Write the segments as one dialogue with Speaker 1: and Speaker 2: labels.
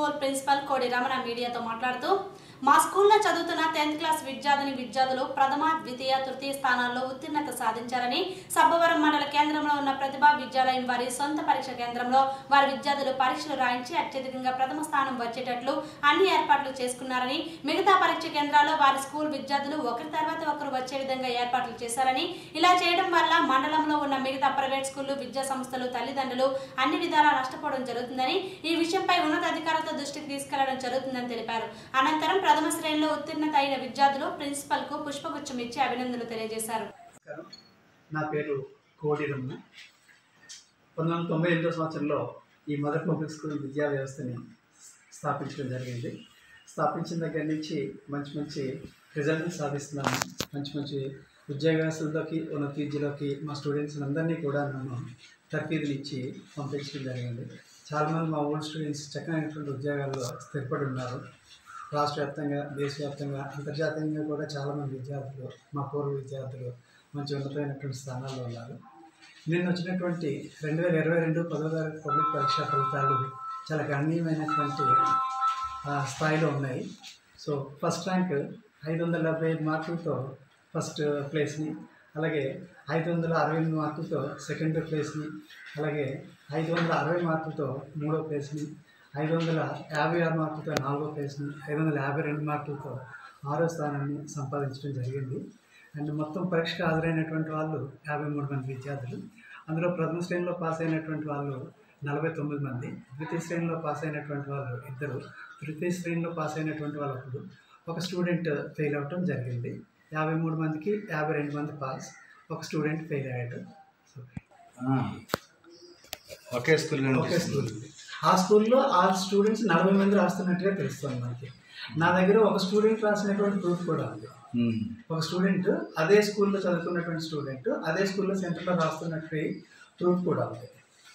Speaker 1: school principal కోడి రమణ మీడియాతో మాట్లాడుతూ మా స్కూల్లో చదువుతున్న టెన్త్ క్లాస్ విద్యార్థిని విద్యార్థులు ప్రథమ ద్వితీయ తృతీయ స్థానాల్లో ఉత్తీర్ణత సాధించారని సబ్బవరం మండల కేంద్రంలో ఉన్న ప్రతిభా విద్యాలయం వారి సొంత పరీక్ష కేంద్రంలో వారి విద్యార్థులు పరీక్షలు రాయించి అత్యధికంగా ప్రథమ స్థానం వచ్చేటట్లు అన్ని ఏర్పాట్లు చేసుకున్నారని మిగతా పరీక్ష కేంద్రాల్లో వారి స్కూల్ విద్యార్థులు ఒకరి తర్వాత ఒకరు వచ్చే విధంగా ఏర్పాట్లు చేశారని ఇలా చేయడం వల్ల మండలంలో ఉన్న మిగతా ప్రైవేట్ స్కూళ్లు విద్యా సంస్థలు తల్లిదండ్రులు అన్ని విధాలా నష్టపోవడం జరుగుతుందని ఈ విషయంపై ఉన్నతాధికారులతో దృష్టికి తీసుకెళ్లడం జరుగుతుందని తెలిపారు అనంతరం ప్రథమ శ్రేణిలో ఉత్తీర్ణత అయిన విద్యార్థులు ప్రిన్సిపల్ కు పుష్పగుచ్చం ఇచ్చి అభినందనలు తెలియజేశారు
Speaker 2: నమస్కారం నా పేరు కోడి రమ్మ పంతొమ్మిది వందల తొంభై ఎనిమిదో సంవత్సరంలో ఈ మదర్ పబ్లిక్ స్కూల్ విద్యా వ్యవస్థని స్థాపించడం జరిగింది స్థాపించిన దగ్గర నుంచి మంచి మంచి రిజల్ట్ సాధిస్తున్నాము మంచి మంచి ఉద్యోగస్తులకి ఉన్నత విద్యలోకి మా స్టూడెంట్స్ అందరినీ కూడా నన్ను తర్ఫీదులు ఇచ్చి పంపించడం జరిగింది చాలామంది మా ఓల్డ్ స్టూడెంట్స్ చక్కనైనటువంటి ఉద్యోగాల్లో స్థిరపడి ఉన్నారు రాష్ట్ర వ్యాప్తంగా దేశవ్యాప్తంగా అంతర్జాతీయంగా కూడా చాలామంది విద్యార్థులు మా పూర్వ విద్యార్థులు మంచి ఉన్నతమైనటువంటి స్థానాల్లో ఉన్నారు నిన్న వచ్చినటువంటి రెండు వేల ఇరవై రెండు పదో తరగతి పబ్లిక్ పరీక్షా ఫలితాలు చాలా గణనీయమైనటువంటి ఆ, స్థాయిలో ఉన్నాయి సో ఫస్ట్ ర్యాంక్ ఐదు వందల డెబ్బై ఐదు మార్కులతో ఫస్ట్ ప్లేస్ని అలాగే ఐదు వందల అరవై ఎనిమిది మార్కులతో సెకండ్ ప్లేస్ని అలాగే ఐదు వందల అరవై మార్కులతో మూడో ప్లేస్ని ఐదు వందల యాభై ఆరు మార్కులతో నాలుగో ప్లేస్ని ఐదు వందల యాభై రెండు మార్కులతో ఆరో స్థానాన్ని సంపాదించడం జరిగింది అండ్ మొత్తం పరీక్షకు హాజరైనటువంటి వాళ్ళు యాభై మూడు మంది విద్యార్థులు అందులో ప్రథమ శ్రేణిలో పాస్ అయినటువంటి వాళ్ళు నలభై తొమ్మిది మంది ద్వితీయ శ్రేణిలో పాస్ అయినటువంటి వాళ్ళు ఇద్దరు తృతీయ శ్రేణిలో పాస్ అయినటువంటి వాళ్ళు ఒకరు ఒక స్టూడెంట్ ఫెయిల్ అవ్వటం జరిగింది యాభై మూడు మందికి యాభై రెండు మంది పాస్ ఒక స్టూడెంట్ ఫెయిల్ అయ్యాడు సో
Speaker 3: ఒకే స్కూల్
Speaker 2: ఒకే స్కూల్ ఆ స్కూల్లో ఆ స్టూడెంట్స్ నలభై మంది రాస్తున్నట్టుగా తెలుస్తుంది మనకి నా దగ్గర ఒక స్టూడెంట్ రాసినటువంటి ప్రూఫ్ కూడా ఉంది ఒక స్టూడెంట్ అదే స్కూల్లో చదువుకున్నటువంటి స్టూడెంట్ అదే స్కూల్లో సెంటర్లో రాస్తున్నట్టు ప్రూఫ్ కూడా ఉంది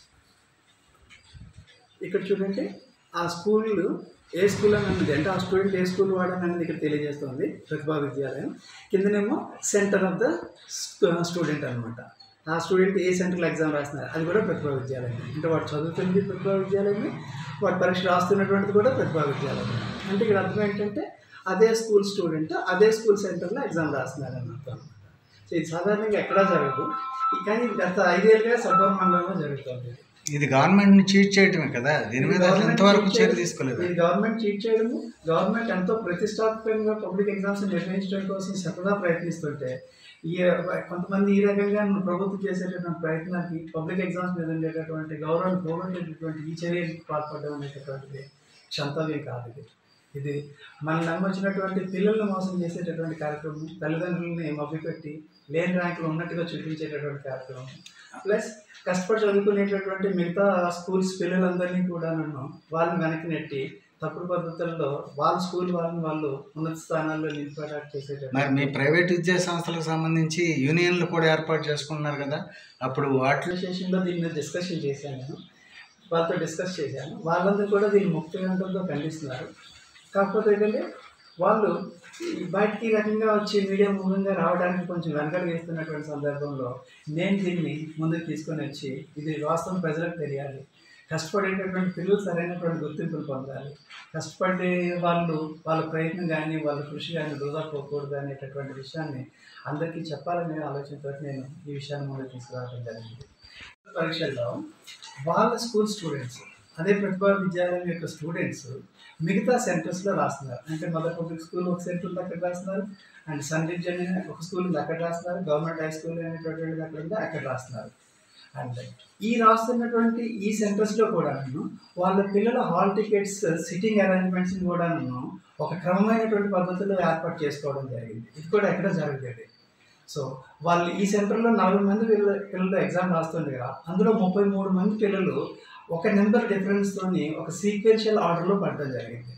Speaker 2: ఇక్కడ చూడండి ఆ స్కూల్ ఏ స్కూల్ అని అన్నది అంటే ఆ స్టూడెంట్ ఏ స్కూల్ వాడని అనేది ఇక్కడ తెలియజేస్తుంది ప్రతిభా విద్యాలయం కిందనేమో సెంటర్ ఆఫ్ ద స్టూడెంట్ అనమాట ఆ స్టూడెంట్ ఏ సెంటర్లో ఎగ్జామ్ రాస్తున్నారు అది కూడా ప్రతిభా విద్యాలయం అంటే వాడు చదువుతున్నది ప్రతిభా విద్యాలయమే వాడు పరీక్ష రాస్తున్నటువంటిది కూడా ప్రతిభా విద్యాలయం అంటే ఇక్కడ అర్థం ఏంటంటే అదే స్కూల్ స్టూడెంట్ అదే స్కూల్ సెంటర్లో ఎగ్జామ్ రాస్తున్నారు అన్నమాట సో ఇది సాధారణంగా ఎక్కడా జరగదు ఈ- కానీ గత ఐదేళ్ళుగా సబ్బర్ మండలంలో జరుగుతుంది
Speaker 3: ఇది గవర్నమెంట్ ని చీట్ చేయటమే కదా దీని మీద అసలు ఎంతవరకు చర్య తీసుకోలేదు
Speaker 2: ఇది గవర్నమెంట్ చీట్ చేయడము గవర్నమెంట్ ఎంతో ప్రతిష్టాత్మకంగా పబ్లిక్ ఎగ్జామ్స్ నిర్వహించడం కోసం సతదా ప్రయత్నిస్తుంటే ఈ కొంతమంది ఈ రకంగా ప్రభుత్వం చేసేటటువంటి ప్రయత్నానికి పబ్లిక్ ఎగ్జామ్స్ మీద ఉండేటటువంటి గౌరవాన్ని పోగొట్టేటటువంటి ఈ చర్యలకు పాల్పడడం అనేటటువంటిది క్షంతవ్యం కాదు ఇది ఇది మన నమ్మొచ్చినటువంటి పిల్లల్ని మోసం చేసేటటువంటి కార్యక్రమం తల్లిదండ్రులని మభ్యపెట్టి లేని ర్యాంకులు ఉన్నట్టుగా చూపించేటటువంటి కార్యక్రమం ప్లస్ కష్టపడి చదువుకునేటటువంటి మిగతా స్కూల్స్ పిల్లలందరినీ కూడా నన్ను వాళ్ళని వెనక్కి నెట్టి తప్పుడు పద్ధతుల్లో వాళ్ళ స్కూల్ వాళ్ళని వాళ్ళు ఉన్నత స్థానాల్లో నిలిపేటట్టు
Speaker 3: మరి
Speaker 2: చేసేటటువంటి
Speaker 3: మీ ప్రైవేట్ విద్యా సంస్థలకు సంబంధించి యూనియన్లు కూడా ఏర్పాటు చేసుకున్నారు కదా అప్పుడు వాటిలో
Speaker 2: అసోసియేషన్లో దీని మీద డిస్కషన్ చేశాను నేను వాళ్ళతో డిస్కస్ చేశాను వాళ్ళందరూ కూడా దీన్ని ముక్తిగంటంతో ఖండిస్తున్నారు కాకపోతే ఏంటంటే వాళ్ళు ఈ బయటికి ఈ రకంగా వచ్చి మీడియా మూలంగా రావడానికి కొంచెం వెనకలు వేస్తున్నటువంటి సందర్భంలో నేను దీన్ని ముందుకు తీసుకొని వచ్చి ఇది వాస్తవం ప్రజలకు తెలియాలి కష్టపడేటటువంటి పిల్లలు సరైనటువంటి గుర్తింపులు పొందాలి కష్టపడే వాళ్ళు వాళ్ళ ప్రయత్నం కానీ వాళ్ళ కృషి కానీ వృధా పోకూడదు అనేటటువంటి విషయాన్ని అందరికీ చెప్పాలనే ఆలోచనతో నేను ఈ విషయాన్ని ముందుకు తీసుకురావడం జరిగింది పరీక్షల్లో వాళ్ళ స్కూల్ స్టూడెంట్స్ అదే ప్రతిభా విద్యాలయం యొక్క స్టూడెంట్స్ మిగతా సెంటర్స్లో రాస్తున్నారు అంటే మదర్ పబ్లిక్ స్కూల్ ఒక సెంటర్ ఉంది అక్కడ రాస్తున్నారు అండ్ సన్ రిడ్జ్ అనే ఒక స్కూల్ ఉంది అక్కడ రాస్తున్నారు గవర్నమెంట్ హై స్కూల్ అనేటటువంటిది అక్కడ ఉంది అక్కడ రాస్తున్నారు అండ్ ఈ రాస్తున్నటువంటి ఈ సెంటర్స్లో కూడాను వాళ్ళ పిల్లల హాల్ టికెట్స్ సిట్టింగ్ అరేంజ్మెంట్స్ని కూడాను ఒక క్రమమైనటువంటి పద్ధతిలో ఏర్పాటు చేసుకోవడం జరిగింది ఇది కూడా ఎక్కడ జరగలేదు సో వాళ్ళు ఈ సెంటర్లో నలభై మంది పిల్లలు పిల్లలు ఎగ్జామ్ రాస్తుండగా అందులో ముప్పై మూడు మంది పిల్లలు ఒక నెంబర్ డిఫరెన్స్తోని ఒక సీక్వెన్షియల్ ఆర్డర్లో పడడం జరిగింది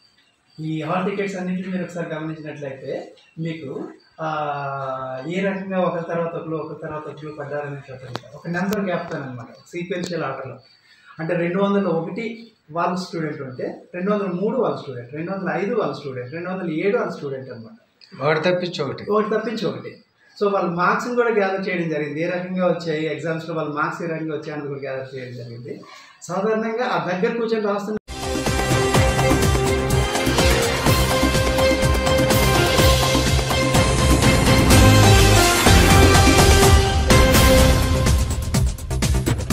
Speaker 2: ఈ హాల్ టికెట్స్ అన్నింటిని మీరు ఒకసారి గమనించినట్లయితే మీకు ఆ, ఏ రకంగా ఒకరి తర్వాత ఒకరు ఒకరి తర్వాత ఒకరు పడ్డారనేటటువంటి ఒక నెంబర్ గ్యాప్తో అనమాట సీక్వెన్షియల్ ఆర్డర్లో అంటే రెండు వందల ఒకటి వాళ్ళ స్టూడెంట్ ఉంటే రెండు వందల మూడు వాళ్ళ స్టూడెంట్ రెండు వందల ఐదు వాళ్ళ స్టూడెంట్ రెండు వందల ఏడు వాళ్ళ స్టూడెంట్ అనమాట
Speaker 3: ఒకటి తప్పించి ఒకటి
Speaker 2: ఒకటి తప్పించి ఒకటి సో వాళ్ళ మార్క్స్ని కూడా గ్యాదర్ చేయడం జరిగింది ఏ రకంగా వచ్చాయి ఎగ్జామ్స్లో వాళ్ళ మార్క్స్ ఏ రకంగా వచ్చాయని కూడా గ్యాదర్ చేయడం జరిగింది సాధారణంగా ఆ దగ్గర కూర్చొని రాస్తున్న